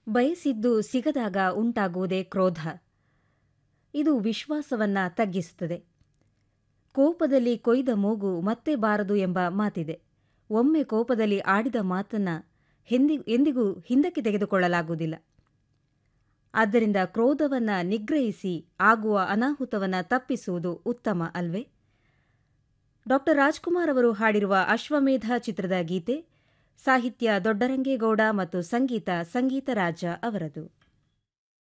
ಬಯಸಿದ್ದು ಸಿಗದಾಗ ಉಂಟಾಗುವುದೇ ಕ್ರೋಧ ಇದು ವಿಶ್ವಾಸವನ್ನ ತಗ್ಗಿಸುತ್ತದೆ ಕೋಪದಲ್ಲಿ ಕೊಯ್ದ ಮೂಗು ಮತ್ತೆ ಬಾರದು ಎಂಬ ಮಾತಿದೆ ಒಮ್ಮೆ ಕೋಪದಲ್ಲಿ ಆಡಿದ ಮಾತನ್ನ ಎಂದಿ ಎಂದಿಗೂ ಹಿಂದಕ್ಕೆ ತೆಗೆದುಕೊಳ್ಳಲಾಗುವುದಿಲ್ಲ ಆದ್ದರಿಂದ ಕ್ರೋಧವನ್ನ ನಿಗ್ರಹಿಸಿ ಆಗುವ ಅನಾಹುತವನ್ನ ತಪ್ಪಿಸುವುದು ಉತ್ತಮ ಅಲ್ವೇ ಡಾಕ್ಟರ್ ರಾಜ್ಕುಮಾರ್ ಅವರು ಹಾಡಿರುವ ಅಶ್ವಮೇಧ ಚಿತ್ರದ ಗೀತೆ ಸಾಹಿತ್ಯ ದೊಡ್ಡರಂಗೇಗೌಡ ಮತ್ತು ಸಂಗೀತ ಸಂಗೀತ ರಾಜ ಅವರದು